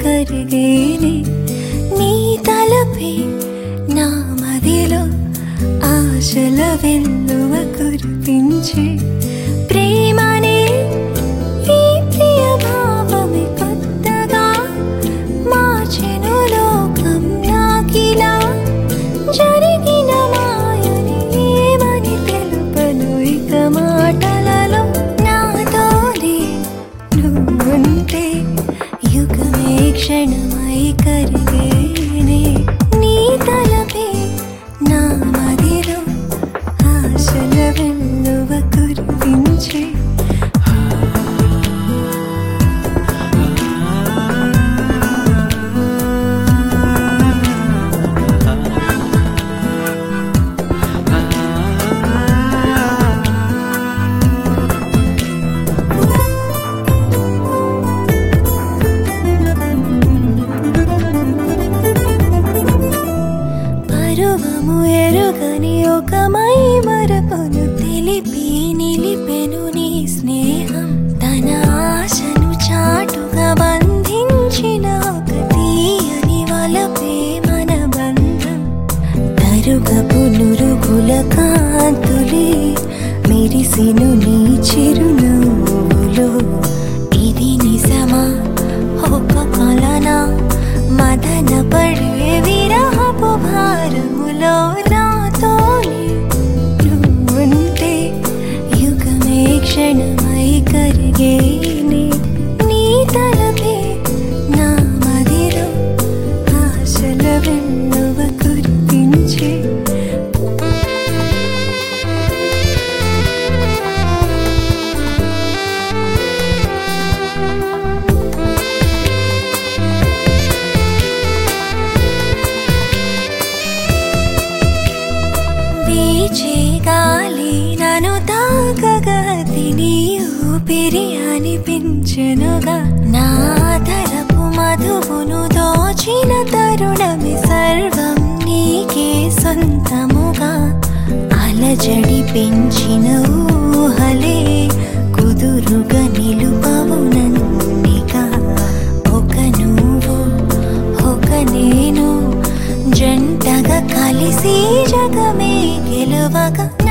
కరిగేనే నీ తలపే నా మదిలో ఆశల వెల్లువ కురిపించే ప్రేమనే ఈ ప్రియ భావమే కొత్తగా మార్చెను లోకం నాకిలా జరిగిన మాయని ఏమని తెలుపను ఇక మాటలలో నాతోనే నువ్వుంటే యుగమే క్షణమై కరిగేనే నీ తలపే నా మదిలో ఆశల వెల్లువ కురిపించే పరువము ఎరుగని ఒక మై మరపను తెలిపి నిలిపెను నీ స్నేహం తన ఆశను చాటుగా బంధించిన ఒక తీయని వలపే మన బంధం తరుగపు నురుగుల కాంతులే మెరిసిను నీ చిరునవ్వులో ఇది నిజమా ఒక కలనా మదన పడే విరహపు భారములో నాతోనే నువ్వుంటే యుగమే క్షణమై కరిగేనే నీ తలపే నా మదిలో ఆశల వెన్నువ కురిపించే వీచే గాలి నన్ను తాకగా తిని ఊపిరి అనిపించెనుగా నా తరపు మధువును దోచిన తరుణమి సర్వం నీకే సొంతముగా అలజడి పెంచిన ఊహలే కుదురుగా నిలుపవు నన్నిగా ఒక నువ్వు ఒక నేను జంటగా కలిసి జగమే గెలువగా